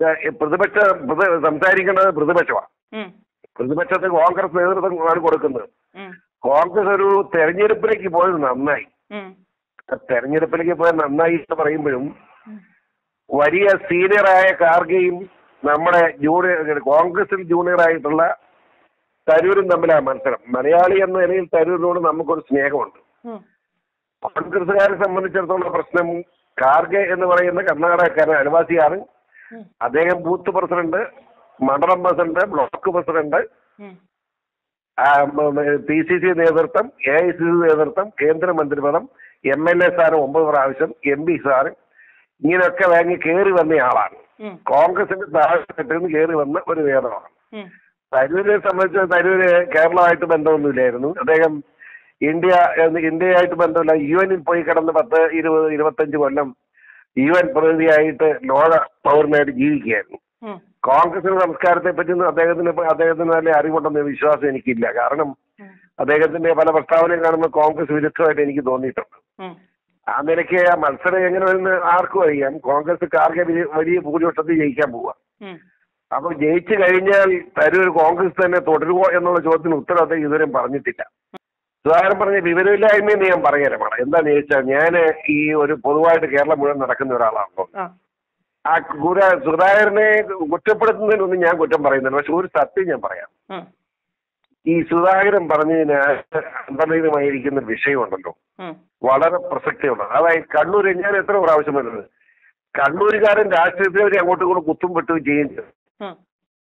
ഏ, പ്രതിപക്ഷ പ്രതി- സംസാരിക്കേണ്ടത് പ്രതിപക്ഷമാണ് ഉം, പ്രതിപക്ഷത്തെ കോൺഗ്രസ് നേതൃത്വമാണ് കൊടുക്കുന്നത് ഉം, കോൺഗ്രസ് ഒരു തെരഞ്ഞെടുപ്പിലേക്ക് പോയത് നന്നായി ഉം, തെരഞ്ഞെടുപ്പിലേക്ക് പോയത് നന്നായി എന്ന് പറയുമ്പോഴും ഉം. വലിയ സീനിയറായ കാർഗയും നമ്മുടെ ജൂനിയർ കോൺഗ്രസിൽ ജൂനിയർ ആയിട്ടുള്ള തരൂരും തമ്മിലാണ് മത്സരം മലയാളി എന്ന നിലയിൽ തരൂരിനോട് നമുക്കൊരു സ്നേഹമുണ്ട് ഉം, കോൺഗ്രസുകാരെ സംബന്ധിച്ചിടത്തോളം പ്രശ്നം കാർഗെ എന്ന് പറയുന്ന കർണാടകക്കാരൻ അനവാസിയാണ് ഉം, അദ്ദേഹം ബൂത്ത് പ്രസിഡന്റ് മണ്ഡലം പ്രസിഡന്റ് ബ്ലോക്ക് പ്രസിഡന്റ് ഉം, പി സി സി നേതൃത്വം എ ഐ സി സി നേതൃത്വം കേന്ദ്രമന്ത്രിപദം എം എൽ എ സ്ഥാനം ഒമ്പത് പ്രാവശ്യം എം പി സ്ഥാനം ഇങ്ങനെയൊക്കെ വാങ്ങി കയറി വന്ന ആളാണ് ഉം, കോൺഗ്രസിന്റെ താഴെട്ടിൽ നിന്ന് കയറി വന്ന ഒരു നേതാവാണ് ഉം, തരൂരിനെ സംബന്ധിച്ച് തരൂര് കേരളമായിട്ട് ബന്ധമൊന്നുമില്ലായിരുന്നു അദ്ദേഹം ഇന്ത്യ എന്ന് ഇന്ത്യയായിട്ട് ബന്ധമില്ല യു എനിൽ പോയി കിടന്ന് പത്ത് ഇരുപത് ഇരുപത്തഞ്ച് കൊല്ലം യു എൻ പ്രതിനിധിയായിട്ട് ലോക പൗരനായിട്ട് ജീവിക്കുകയായിരുന്നു ഉം, കോൺഗ്രസിന്റെ സംസ്കാരത്തെ പറ്റി ഒന്നും അദ്ദേഹത്തിന് ഇപ്പൊ- അദ്ദേഹത്തിന് നല്ല അറിവുണ്ടെന്ന വിശ്വാസം എനിക്കില്ല കാരണം ഉം, അദ്ദേഹത്തിന്റെ പല പ്രസ്താവനയും കാണുമ്പോൾ കോൺഗ്രസ് വിരുദ്ധമായിട്ട് എനിക്ക് തോന്നിയിട്ടുണ്ട് ഉം, ആ നിലയ്ക്ക് ആ മത്സരം എങ്ങനെ വരുന്ന ആർക്കും അറിയാം കോൺഗ്രസ് കാർഗെ വലിയ- വലിയ ഭൂരിപക്ഷത്തിൽ ജയിക്കാൻ പോവുക ഉം, അപ്പൊ ജയിച്ചു കഴിഞ്ഞാൽ തരൂർ കോൺഗ്രസ് തന്നെ തുടരുമോ എന്നുള്ള ചോദ്യത്തിന് ഉത്തരം അദ്ദേഹം ഇതുവരെ പറഞ്ഞിട്ടില്ല സുധാകരൻ പറഞ്ഞ വിവരമില്ലായ്മയെന്ന് ഞാൻ പറഞ്ഞുതരാമാണ് എന്താന്ന് ചോദിച്ചാൽ ഞാൻ ഈ ഒരു പൊതുവായിട്ട് കേരളം മുഴുവൻ നടക്കുന്ന ഒരാളാണല്ലോ ആ, ആ ഗുര- സുധാകരനെ കുറ്റപ്പെടുത്തുന്നതിനൊന്നും ഞാൻ കുറ്റം പറയുന്നില്ല പക്ഷെ ഒരു സത്യം ഞാൻ പറയാം ഉം, ഈ സുധാകരൻ പറഞ്ഞതിന് അന്തർലീനമായിരിക്കുന്ന വിഷയമുണ്ടല്ലോ ഉം, വളരെ പ്രസക്തിയുള്ളത് അതായത് കണ്ണൂർ ഞാൻ എത്ര പ്രാവശ്യം വരുന്നത് കണ്ണൂരുകാരൻ രാഷ്ട്രീയത്തിൽ അവർ അങ്ങോട്ടും ഇങ്ങോട്ടും കുത്തും വെട്ടുകയും ചെയ്യുന്നത് ഉം,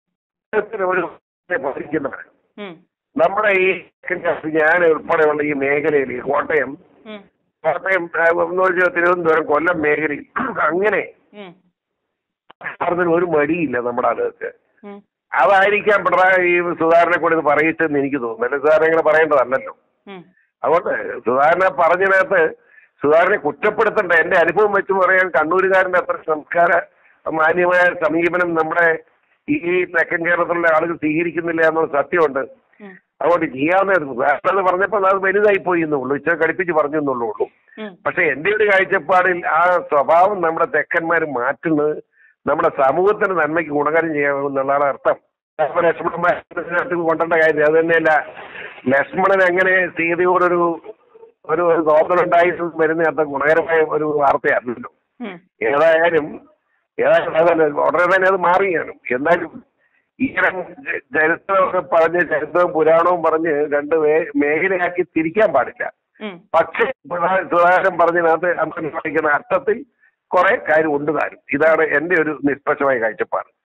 ഒരു ബാധിക്കുന്നവർ ഉം, നമ്മുടെ ഈ ഞാൻ ഉൾപ്പെടെയുള്ള ഈ മേഖലയിൽ ഈ കോട്ടയം ഉം, കോട്ടയം ആ, എന്ന് വെച്ചാൽ തിരുവനന്തപുരം കൊല്ലം മേഖലയിൽ അങ്ങനെ ഉം, പറഞ്ഞതിന് ഒരു മടിയില്ല നമ്മുടെ ആളുകൾക്ക് ഉം, അതായിരിക്കാം പിണറായി ഈ സുധാകരനെ കൂടെ ഇത് പറയിച്ചെന്ന് എനിക്ക് തോന്നുന്നു അല്ലെ സുധാകരൻ ഇങ്ങനെ പറയേണ്ടതല്ലല്ലോ ഉം, അതുകൊണ്ട് സുധാകരനെ പറഞ്ഞതിനകത്ത് സുധാകരനെ കുറ്റപ്പെടുത്തണ്ട എന്റെ അനുഭവം വെച്ച് പറയാൻ കണ്ണൂരുകാരന്റെ അത്ര സംസ്കാര മാന്യമായ സമീപനം നമ്മുടെ ഈ തെക്കൻ കേരളത്തിലുള്ള ആളുകൾ സ്വീകരിക്കുന്നില്ല എന്നുള്ള സത്യമുണ്ട് ഉം, അതുകൊണ്ട് ചെയ്യാവുന്ന സുധാകരൻ എന്ന് പറഞ്ഞപ്പോൾ അത് വലുതായി പോയി എന്നുള്ളൂ ഇച്ചിരി കടുപ്പിച്ച് പറഞ്ഞു എന്നുള്ളൂ ഉം, പക്ഷെ എന്റെ ഒരു കാഴ്ചപ്പാടിൽ ആ സ്വഭാവം നമ്മുടെ തെക്കന്മാർ മാറ്റുന്നത് നമ്മുടെ സമൂഹത്തിന് നന്മയ്ക്ക് ഗുണകരം ചെയ്യാമെന്നുള്ളതാണ് അർത്ഥം അപ്പൊ ലക്ഷ്മണന്മാരെ കൊണ്ടേണ്ട കാര്യം അത് തന്നെയല്ല ലക്ഷ്മണൻ എങ്ങനെ സീതയോടൊരു ഒരു ഒരു തോന്നലുണ്ടായിട്ട് വരുന്ന അത്ര ഗുണകരമായ ഒരു വാർത്തയായിരുന്നല്ലോ ഉം, ഏതായാലും ഏതായാലും അതല്ല ഉടനെ തന്നെ അത് മാറിയാണ് എന്നാലും ഇത്തരം ചരിത്രമൊക്കെ പറഞ്ഞ് ചരിത്രവും പുരാണവും പറഞ്ഞ് രണ്ട് മേ- മേഖലയാക്കി തിരിക്കാൻ പാടില്ല ഉം. പക്ഷേ പിണറായി സുധാകരൻ പറഞ്ഞതിനകത്ത് അന്ന് കാണിക്കുന്ന അർത്ഥത്തിൽ കുറെ കാര്യം ഉണ്ട് താനും ഇതാണ് എന്റെ ഒരു നിഷ്പക്ഷമായ കാഴ്ചപ്പാട്